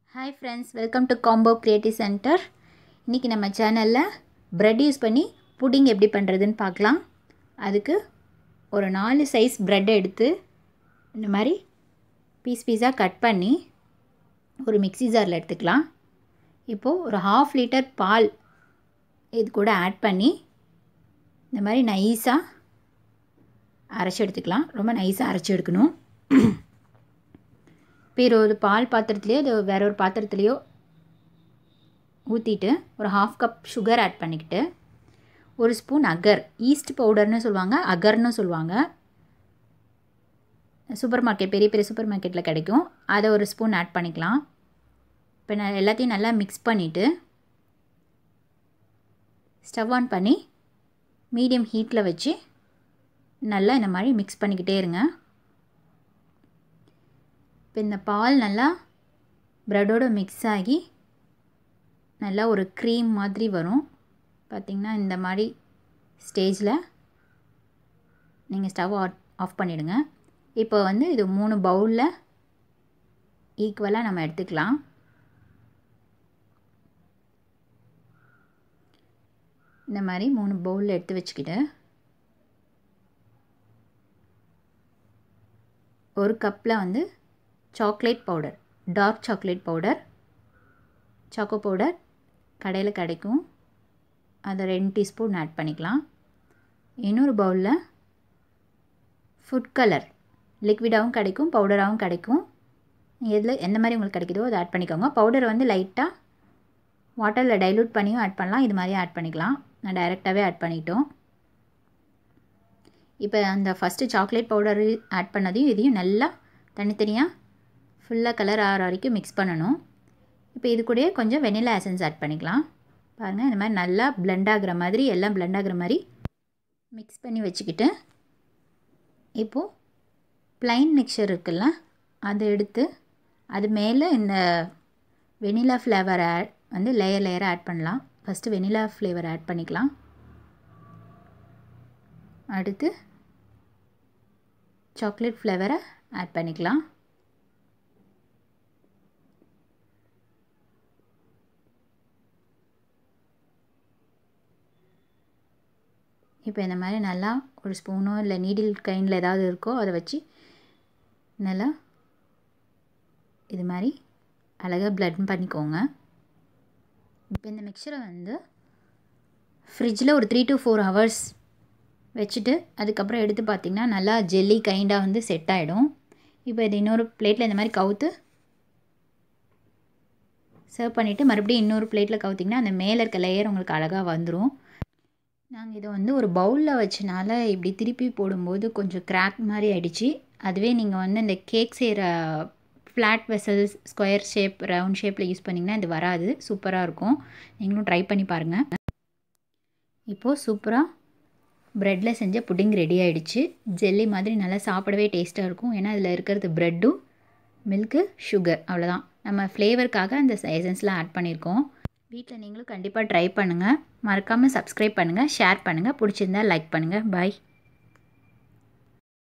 hi friends welcome to combo creative center இன்றைக்கி நம்ம சேனலில் ப்ரெட் யூஸ் பண்ணி புட்டிங் எப்படி பண்ணுறதுன்னு பார்க்கலாம் அதுக்கு ஒரு நாலு சைஸ் ப்ரெட் எடுத்து இந்த மாதிரி பீஸ் பீஸாக கட் பண்ணி ஒரு மிக்ஸி ஜாரில் எடுத்துக்கலாம் இப்போது ஒரு ஹாஃப் லிட்டர் பால் இது கூட ஆட் பண்ணி இந்த மாதிரி நைஸாக அரைச்சி எடுத்துக்கலாம் ரொம்ப நைஸாக அரைச்சி எடுக்கணும் இப்போ ஒரு பால் பாத்திரத்துலேயோ அது வேற ஒரு பாத்திரத்துலேயோ ஊற்றிட்டு ஒரு ஹாஃப் கப் சுகர் ஆட் பண்ணிக்கிட்டு ஒரு ஸ்பூன் அகர் ஈஸ்ட் பவுடர்னு சொல்லுவாங்க அகர்னு சொல்லுவாங்க சூப்பர் மார்க்கெட் பெரிய பெரிய சூப்பர் மார்க்கெட்டில் கிடைக்கும் அதை ஒரு ஸ்பூன் ஆட் பண்ணிக்கலாம் இப்போ நான் எல்லாத்தையும் நல்லா மிக்ஸ் பண்ணிவிட்டு ஸ்டவ் ஆன் பண்ணி மீடியம் ஹீட்டில் வச்சு நல்லா இந்த மாதிரி மிக்ஸ் பண்ணிக்கிட்டே இருங்க இப்போ இந்த பால் நல்லா ப்ரெட்டோடு மிக்ஸ் ஆகி நல்லா ஒரு க்ரீம் மாதிரி வரும் பார்த்திங்கன்னா இந்த மாதிரி ஸ்டேஜில் நீங்கள் ஸ்டவ் ஆஃப் பண்ணிவிடுங்க இப்போ வந்து இது மூணு பவுலில் ஈக்குவலாக நம்ம எடுத்துக்கலாம் இந்த மாதிரி மூணு பவுலில் எடுத்து வச்சுக்கிட்டு ஒரு கப்பில் வந்து chocolate powder dark chocolate powder choco powder கடையில் கிடைக்கும் அதை ரெண்டு டீஸ்பூன் ஆட் பண்ணிக்கலாம் இன்னொரு பவுலில் ஃபுட் கலர் லிக்விடாகவும் கிடைக்கும் பவுடராகவும் கிடைக்கும் எதில் எந்த மாதிரி உங்களுக்கு கிடைக்குதோ அதை ஆட் பண்ணிக்கோங்க பவுடர் வந்து லைட்டாக வாட்டரில் டைலூட் பண்ணியும் ஆட் பண்ணலாம் இது மாதிரியும் ஆட் பண்ணிக்கலாம் நான் டைரெக்டாகவே ஆட் பண்ணிட்டோம் இப்போ அந்த ஃபஸ்ட்டு சாக்லேட் பவுடர் ஆட் பண்ணதையும் இதையும் நல்லா தனித்தனியாக ஃபுல்லாக கலர் ஆகிற வரைக்கும் மிக்ஸ் பண்ணணும் இப்போ இது கூடயே கொஞ்சம் வெனிலா எசன்ஸ் ஆட் பண்ணிக்கலாம் பாருங்கள் இந்த மாதிரி நல்லா பிளெண்ட் ஆகிற மாதிரி எல்லாம் பிளெண்ட் ஆகிற மாதிரி மிக்ஸ் பண்ணி வச்சுக்கிட்டு இப்போது ப்ளைன் மிக்சர் இருக்குல்ல அதை எடுத்து அது மேலே இந்த வெனிலா ஃப்ளேவர் ஆட் வந்து லேயர் லேயராக ஆட் பண்ணலாம் ஃபஸ்ட்டு வெனிலா ஃப்ளேவர் ஆட் பண்ணிக்கலாம் அடுத்து சாக்லேட் ஃப்ளேவரை ஆட் பண்ணிக்கலாம் இப்போ இந்த மாதிரி நல்லா ஒரு ஸ்பூனோ இல்லை நீடில் கைண்டில் ஏதாவது இருக்கோ அதை வச்சு நல்லா இது மாதிரி அழகாக பிளட் பண்ணிக்கோங்க இப்போ இந்த மிக்சரை வந்து ஃப்ரிட்ஜில் ஒரு த்ரீ டு ஃபோர் ஹவர்ஸ் வச்சுட்டு அதுக்கப்புறம் எடுத்து பார்த்திங்கன்னா நல்லா ஜெல்லி கைண்டாக வந்து செட் ஆகிடும் இப்போ இது இன்னொரு பிளேட்டில் இந்த மாதிரி கவுத்து சர்வ் பண்ணிவிட்டு மறுபடியும் இன்னொரு பிளேட்டில் கவுத்திங்கன்னா அந்த மேலே இருக்க லேயர் உங்களுக்கு அழகாக வந்துடும் நாங்கள் இதை வந்து ஒரு பவுலில் வச்சனால இப்படி திருப்பி போடும்போது கொஞ்சம் கிராக் மாதிரி ஆகிடுச்சு அதுவே நீங்கள் வந்து இந்த கேக் செய்கிற flat vessels square shape round ஷேப்பில் யூஸ் பண்ணிங்கன்னா இது வராது சூப்பராக இருக்கும் நீங்களும் ட்ரை பண்ணி பாருங்கள் இப்போது சூப்பராக ப்ரெட்டில் செஞ்ச புட்டிங் ரெடி ஆகிடுச்சு ஜெல்லி மாதிரி நல்லா சாப்பிடவே டேஸ்ட்டாக இருக்கும் ஏன்னா அதில் இருக்கிறது ப்ரெட்டும் மில்க்கு சுகர் அவ்வளோதான் நம்ம ஃப்ளேவருக்காக அந்த எசன்ஸ்லாம் ஆட் பண்ணியிருக்கோம் வீட்டில் நீங்களும் கண்டிப்பாக ட்ரை பண்ணுங்கள் மறக்காமல் சப்ஸ்கிரைப் பண்ணுங்கள் ஷேர் பண்ணுங்கள் பிடிச்சிருந்தா லைக் பண்ணுங்கள் பாய்